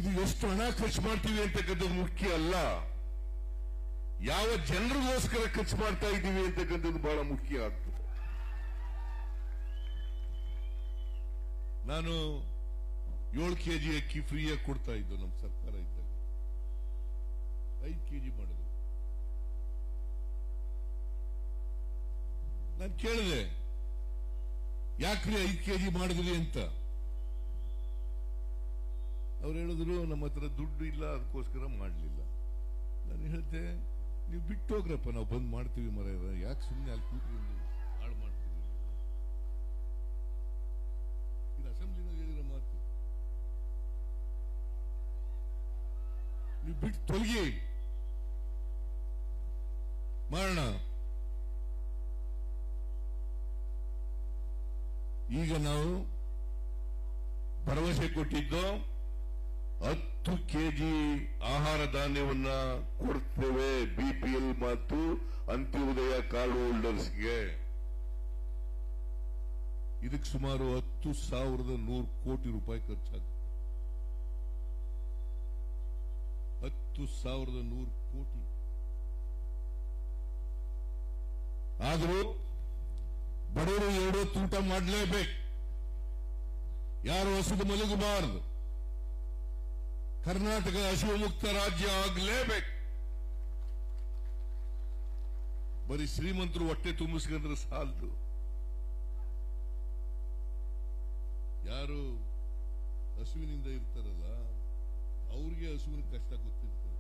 ಇದು ಎಷ್ಟು ಹಣ ಖರ್ಚು ಮಾಡ್ತೀವಿ ಅಂತಕ್ಕಂಥದ್ದು ಮುಖ್ಯ ಅಲ್ಲ ಯಾವ ಜನರಿಗೋಸ್ಕರ ಖರ್ಚು ಮಾಡ್ತಾ ಇದ್ದೀವಿ ಅಂತಕ್ಕಂಥದ್ದು ಬಹಳ ಮುಖ್ಯ ಆಗ್ತದೆ ನಾನು ಏಳು ಕೆಜಿ ಅಕ್ಕಿ ಫ್ರೀಯಾಗಿ ಕೊಡ್ತಾ ಇದ್ದು ನಮ್ಮ ಸರ್ಕಾರ ಇದ್ದಾಗ ಐದು ಕೆಜಿ ಮಾಡಿದ್ರು ನಾನು ಕೇಳಿದೆ ಯಾಕ್ರಿ ಐದು ಕೆಜಿ ಮಾಡಿದ್ರಿ ಅಂತ ಅವ್ರು ಹೇಳಿದ್ರು ನಮ್ಮ ಹತ್ರ ದುಡ್ಡು ಇಲ್ಲ ಅದಕ್ಕೋಸ್ಕರ ಮಾಡಲಿಲ್ಲ ನಾನು ಹೇಳ್ದೆ ನೀವು ಬಿಟ್ಟು ಹೋಗ್ರಪ್ಪ ನಾವು ಬಂದ್ ಮಾಡ್ತೀವಿ ಮರ ಯಾಕೆ ಸುಮ್ಮನೆ ಅಲ್ಲಿ ಕೂತ್ಕೊಂಡು ಹಾಳು ಮಾಡ್ತೀವಿ ಇದು ಅಸೆಂಬ್ಲಿನಾಗ ಹೇಳಿರೋ ಮಾತು ನೀವು ಬಿಟ್ಟು ತೊಲಗಿ ಮಾಡೋಣ ಈಗ ನಾವು ಭರವಸೆ ಕೊಟ್ಟಿದ್ದು ಹತ್ತು ಕೆಜಿ ಆಹಾರ ಧಾನ್ಯವನ್ನ ಕೊಡ್ತೇವೆ ಬಿಪಿಎಲ್ ಮತ್ತು ಅಂತ್ಯೋದಯ ಕಾರ್ಡ್ ಹೋಲ್ಡರ್ಸ್ಗೆ ಇದಕ್ಕೆ ಸುಮಾರು ಹತ್ತು ಸಾವಿರದ ನೂರು ಕೋಟಿ ರೂಪಾಯಿ ಖರ್ಚಾಗುತ್ತೆ ಹತ್ತು ಸಾವಿರದ ನೂರು ಕೋಟಿ ಆದರೂ ಬಡವರು ಎರಡು ತೂಟ ಮಾಡಲೇಬೇಕು ಯಾರು ಹಸಿದು ಮಲಗಬಾರದು ಕರ್ನಾಟಕ ಹಸಿವು ಮುಕ್ತ ರಾಜ್ಯ ಆಗಲೇಬೇಕು ಬರೀ ಶ್ರೀಮಂತರು ಹೊಟ್ಟೆ ತುಂಬಿಸ್ಕೊಂಡ್ರೆ ಸಾಲದು ಯಾರು ಹಸುವಿನಿಂದ ಇರ್ತಾರಲ್ಲ ಅವ್ರಿಗೆ ಹಸುವಿನ ಕಷ್ಟ ಗೊತ್ತಿರ್ತದೆ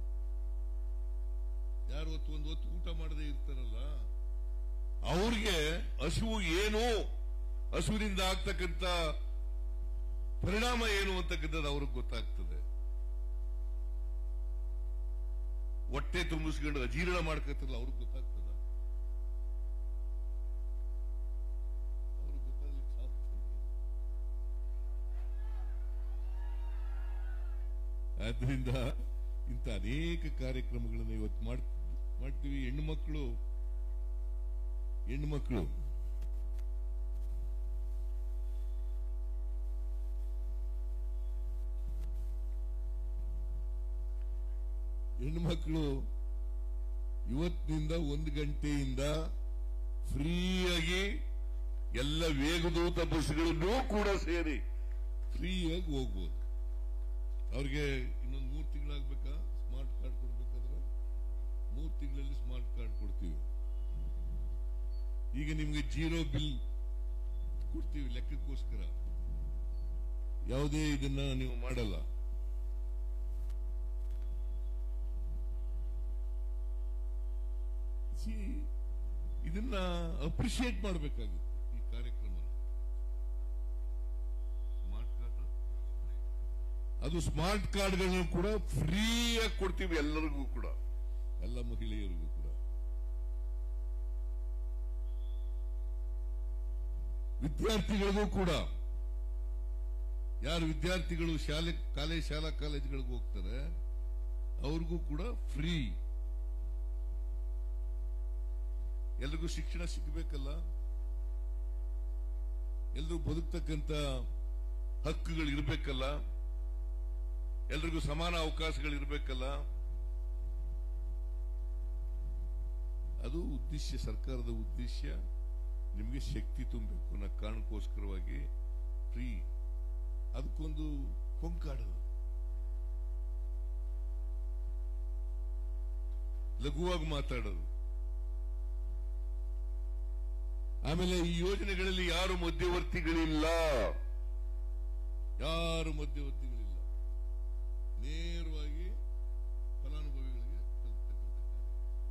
ಯಾರು ಹೊತ್ತು ಒಂದು ಹೊತ್ತು ಊಟ ಮಾಡದೆ ಇರ್ತಾರಲ್ಲ ಅವ್ರಿಗೆ ಹಸುವು ಏನು ಹಸುವಿನಿಂದ ಆಗ್ತಕ್ಕಂಥ ಪರಿಣಾಮ ಏನು ಅಂತಕ್ಕಂಥದ್ದು ಅವ್ರಿಗೆ ಗೊತ್ತಾಗ್ತದೆ ಹೊಟ್ಟೆ ತುಂಬಿಸ್ಕೊಂಡು ಅಜೀರ್ಣ ಮಾಡ್ಕೊತಾರಲ್ಲ ಅವ್ರಿಗೆ ಗೊತ್ತಾಗ್ತದ ಅವ್ರಿಗೆ ಗೊತ್ತಾಗ್ಲಿಕ್ಕೆ ಸಾಧ್ಯ ಇಲ್ಲ. ಆದ್ರಿಂದ ಇಂಥ ಅನೇಕ ಕಾರ್ಯಕ್ರಮಗಳನ್ನು ಇವತ್ತು ಮಾಡ್- ಮಾಡ್ತೀವಿ ಹೆಣ್ಣು ಮಕ್ಕಳು ಹೆಣ್ಣು ಮಕ್ಕಳು ಹೆಣ್ಮಕ್ಳು ಇವತ್ತಿನಿಂದ ಒಂದು ಗಂಟೆಯಿಂದ ಫ್ರೀಯಾಗಿ ಎಲ್ಲ ವೇಗದೂತ ಬಸ್ಗಳನ್ನೂ ಕೂಡ ಸೇರಿ ಫ್ರೀಯಾಗಿ ಹೋಗ್ಬೋದು ಅವ್ರಿಗೆ ಇನ್ನೊಂದು ಮೂರು ತಿಂಗಳಾಗ್ಬೇಕಾ ಸ್ಮಾರ್ಟ್ ಕಾರ್ಡ್ ಕೊಡ್ಬೇಕಾದ್ರೆ ಮೂರು ತಿಂಗಳಲ್ಲಿ ಸ್ಮಾರ್ಟ್ ಕಾರ್ಡ್ ಕೊಡ್ತೀವಿ ಈಗ ನಿಮ್ಗೆ ಜೀರೋ ಬಿಲ್ ಕೊಡ್ತೀವಿ ಲೆಕ್ಕಕ್ಕೋಸ್ಕರ ಯಾವುದೇ ಇದನ್ನ ನೀವು ಮಾಡಲ್ಲ See, ಇದನ್ನ ಅಪ್ರಿಶಿಯೇಟ್ ಮಾಡಬೇಕಾಗಿತ್ತು ಈ ಕಾರ್ಯಕ್ರಮ ಸ್ಮಾರ್ಟ್ ಕಾರ್ಡ್ ಅದು ಸ್ಮಾರ್ಟ್ ಕಾರ್ಡ್ಗಳನ್ನು ಕೂಡ ಫ್ರೀಯಾಗಿ ಕೊಡ್ತೀವಿ ಎಲ್ಲರಿಗೂ ಕೂಡ ಎಲ್ಲ ಮಹಿಳೆಯರಿಗೂ ಕೂಡ ವಿದ್ಯಾರ್ಥಿಗಳಿಗೂ ಕೂಡ ಯಾರು ವಿದ್ಯಾರ್ಥಿಗಳು ಶಾಲೆ ಕಾಲೇಜ್ ಶಾಲಾ ಕಾಲೇಜುಗಳಿಗೆ ಹೋಗ್ತಾರೆ ಅವ್ರಿಗೂ ಕೂಡ ಫ್ರೀ ಎಲ್ರಿಗೂ ಶಿಕ್ಷಣ ಸಿಗಬೇಕಲ್ಲ ಎಲ್ರಿಗೂ ಬದುಕ್ತಕ್ಕಂತ ಹಕ್ಕುಗಳು ಇರಬೇಕಲ್ಲ ಎಲ್ರಿಗೂ ಸಮಾನ ಅವಕಾಶಗಳು ಇರಬೇಕಲ್ಲ ಅದು ಉದ್ದೇಶ ಸರ್ಕಾರದ ಉದ್ದೇಶ ನಿಮಗೆ ಶಕ್ತಿ ತುಂಬಬೇಕು ಅನ್ನೋ ಕಾರಣಕ್ಕೋಸ್ಕರವಾಗಿ ಫ್ರೀ ಅದಕ್ಕೊಂದು ಕೊಂಕಾಡೋದು ಲಘುವಾಗಿ ಮಾತಾಡೋದು ಆಮೇಲೆ ಈ ಯೋಜನೆಗಳಲ್ಲಿ ಯಾರು ಮಧ್ಯವರ್ತಿಗಳಿಲ್ಲ ಯಾರು ಮಧ್ಯವರ್ತಿಗಳಿಲ್ಲ ನೇರವಾಗಿ ಫಲಾನುಭವಿಗಳಿಗೆ ತಲುಪ್ತಕ್ಕಂಥ ಕಾರ್ಯ.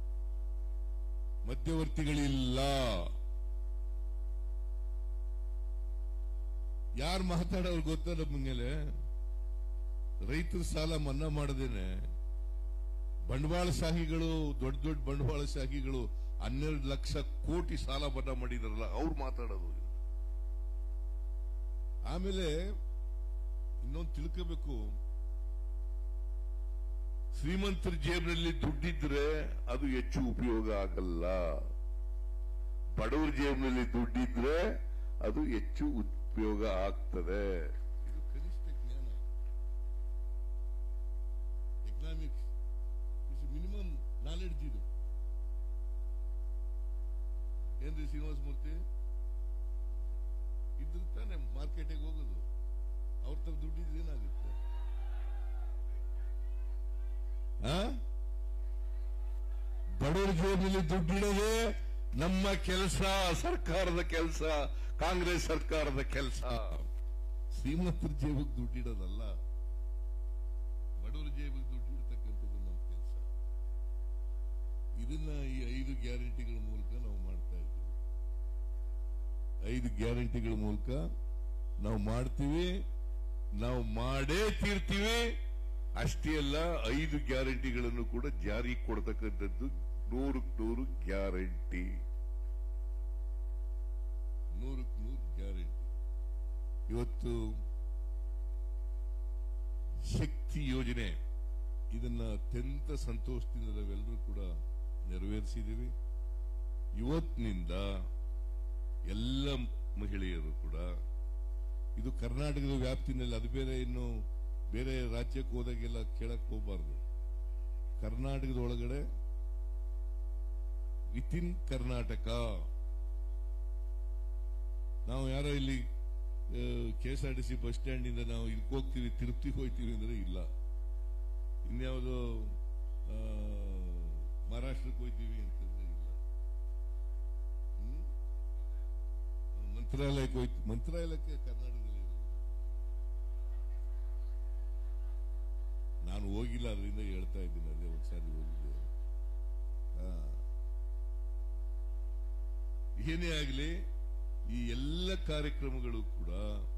ಮಧ್ಯವರ್ತಿಗಳಿಲ್ಲ ಯಾರು ಮಾತಾಡೋರು ಗೊತ್ತಾ ನಮ್ಮ ಮೇಲೆ ರೈತರ ಸಾಲ ಮನ್ನಾ ಮಾಡದೇನೆ ಬಂಡವಾಳಶಾಹಿಗಳು ದೊಡ್ಡ ದೊಡ್ಡ ಬಂಡವಾಳಶಾಹಿಗಳು ಹನ್ನೆರಡು ಲಕ್ಷ ಕೋಟಿ ಸಾಲ ಮನ್ನಾ ಮಾಡಿದಾರಲ್ಲ ಅವ್ರು ಮಾತಾಡೋದು ಆಮೇಲೆ ಇನ್ನೊಂದು ತಿಳ್ಕೋಬೇಕು ಶ್ರೀಮಂತರ ಜೇಬಿನಲ್ಲಿ ದುಡ್ಡಿದ್ರೆ ಅದು ಹೆಚ್ಚು ಉಪಯೋಗ ಆಗಲ್ಲ ಬಡವರ ಜೇಬಿನಲ್ಲಿ ದುಡ್ಡಿದ್ರೆ ಅದು ಹೆಚ್ಚು ಉಪಯೋಗ ಆಗ್ತದೆ ಇದು ಕನಿಷ್ಠ ಜ್ಞಾನ ಎಕನಾಮಿಕ್ಸ್ ಇಟ್ಸ್ ಮಿನಿಮಮ್ ನಾಲೆಡ್ಜ್ ಇದು ಏನ್ರಿ ಶ್ರೀನಿವಾಸ ಮೂರ್ತಿ ಇದ್ರ ತಾನೆ ಮಾರ್ಕೆಟಿಗೆ ಹೋಗೋದು ಅವ್ರ ತಮ್ಮ ದುಡ್ಡಿದ್ರೆ ಏನಾಗುತ್ತೆ ಆ? ಬಡವರ ಜೇಬಿನಲ್ಲಿ ದುಡ್ಡಿಡೋದೇ ನಮ್ಮ ಕೆಲಸ ಸರ್ಕಾರದ ಕೆಲಸ ಕಾಂಗ್ರೆಸ್ ಸರ್ಕಾರದ ಕೆಲಸ ಶ್ರೀಮಂತರ ಜೇಬಿಗೆ ದುಡ್ಡಿಡೋದಲ್ಲ ಬಡವರ ಜೇಬಿಗೆ ದುಡ್ಡಿಡ್ತಕ್ಕಂಥದ್ದು ನಮ್ಮ ಕೆಲಸ ಇದನ್ನ ಈ ಐದು ಗ್ಯಾರಂಟಿಗಳ ಮೂಲಕ ನಾವು ಮಾಡ್ತಾ ಇದ್ದೀವಿ ಐದು ಗ್ಯಾರಂಟಿಗಳ ಮೂಲಕ ನಾವು ಮಾಡ್ತೀವಿ ನಾವು ಮಾಡೇ ತೀರ್ತೀವಿ ಅಷ್ಟೇ ಅಲ್ಲ ಐದು ಗ್ಯಾರಂಟಿಗಳನ್ನು ಕೂಡ ಜಾರಿ ಕೊಡ್ತಕ್ಕಂಥದ್ದು ನೂರಕ್ಕೆ ನೂರು ಗ್ಯಾರಂಟಿ ನೂರಕ್ಕೆ ನೂರು ಗ್ಯಾರಂಟಿ ಇವತ್ತು ಶಕ್ತಿ ಯೋಜನೆ ಇದನ್ನ ಅತ್ಯಂತ ಸಂತೋಷದಿಂದ ನಾವೆಲ್ಲರೂ ಕೂಡ ನೆರವೇರಿಸಿದ್ದೀವಿ ಇವತ್ತಿನಿಂದ ಎಲ್ಲ ಮಹಿಳೆಯರು ಕೂಡ ಇದು ಕರ್ನಾಟಕದ ವ್ಯಾಪ್ತಿನಲ್ಲಿ ಅದು ಬೇರೆ ಇನ್ನು ಬೇರೆ ರಾಜ್ಯಕ್ಕೆ ಹೋದಾಗೆಲ್ಲ ಕೇಳಕ್ ಹೋಗಬಾರ್ದು ಕರ್ನಾಟಕದ ಒಳಗಡೆ ವಿತಿನ್ ಕರ್ನಾಟಕ ನಾವು ಯಾರೋ ಇಲ್ಲಿ K S R T C bus stand ಇಂದ ನಾವು ಇದಕ್ಕೆ ಹೋಗ್ತೀವಿ ತಿರುಪ್ತಿಗೆ ಹೋಗ್ತೀವಿ ಅಂದ್ರೆ ಇಲ್ಲ ಇನ್ಯಾವುದೋ ಆ, ಮಹಾರಾಷ್ಟ್ರಕ್ಕೆ ಹೋಗ್ತೀವಿ ಅಂತಂದ್ರೆ ಇಲ್ಲ ಹ್ಮ್? ಮಂತ್ರಾಲಯಕ್ಕೆ ಹೋಯ್ತು ಮಂತ್ರಾಲಯಕ್ಕೆ ಕರ್ನಾಟಕದಲ್ಲಿ ಇರೋದು. ನಾನು ಹೋಗಿಲ್ಲ ಅದರಿಂದ ಹೇಳ್ತಾ ಇದ್ದೀನಿ ಅದೇ ಒಂದ್ಸಾರಿ ಹೋಗಿದ್ದೆ ಆ. ಏನೇ ಆಗಲಿ ಈ ಎಲ್ಲ ಕಾರ್ಯಕ್ರಮಗಳು ಕೂಡ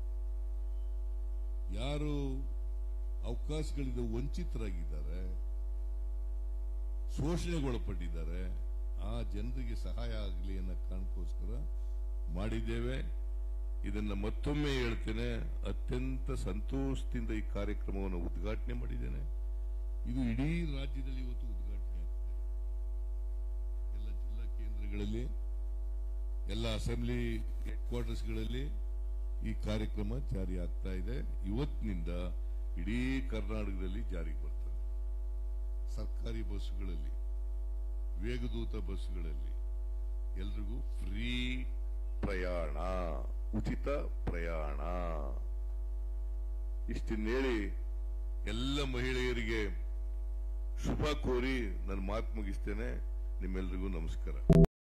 ಯಾರು ಅವಕಾಶಗಳಿಂದ ವಂಚಿತರಾಗಿದ್ದಾರೆ ಶೋಷಣೆಗೊಳಪಟ್ಟಿದ್ದಾರೆ ಆ ಜನರಿಗೆ ಸಹಾಯ ಆಗಲಿ ಅನ್ನೋ ಕಾರಣಕ್ಕೋಸ್ಕರ ಮಾಡಿದ್ದೇವೆ ಇದನ್ನ ಮತ್ತೊಮ್ಮೆ ಹೇಳ್ತೇನೆ ಅತ್ಯಂತ ಸಂತೋಷದಿಂದ ಈ ಕಾರ್ಯಕ್ರಮವನ್ನು ಉದ್ಘಾಟನೆ ಮಾಡಿದ್ದೇನೆ ಇದು ಇಡೀ ರಾಜ್ಯದಲ್ಲಿ ಇವತ್ತು ಉದ್ಘಾಟನೆ ಆಗ್ತದೆ ಎಲ್ಲ ಜಿಲ್ಲಾ ಕೇಂದ್ರಗಳಲ್ಲಿ ಎಲ್ಲ ಅಸೆಂಬ್ಲಿ ಹೆಡ್ ಕ್ವಾರ್ಟರ್ಸ್ಗಳಲ್ಲಿ ಈ ಕಾರ್ಯಕ್ರಮ ಜಾರಿ ಆಗ್ತಾ ಇದೆ ಇವತ್ತಿನಿಂದ ಇಡೀ ಕರ್ನಾಟಕದಲ್ಲಿ ಜಾರಿಗೆ ಬರ್ತದೆ ಸರ್ಕಾರಿ ಬಸ್ಸುಗಳಲ್ಲಿ ವೇಗದೂತ ಬಸ್ಸುಗಳಲ್ಲಿ ಎಲ್ರಿಗೂ ಫ್ರೀ ಪ್ರಯಾಣ ಉಚಿತ ಪ್ರಯಾಣ ಇಷ್ಟನ್ನೇಳಿ ಎಲ್ಲ ಮಹಿಳೆಯರಿಗೆ ಶುಭ ಕೋರಿ ನನ್ನ ಮಾತು ಮುಗಿಸ್ತೇನೆ ನಿಮ್ಮೆಲ್ರಿಗೂ ನಮಸ್ಕಾರ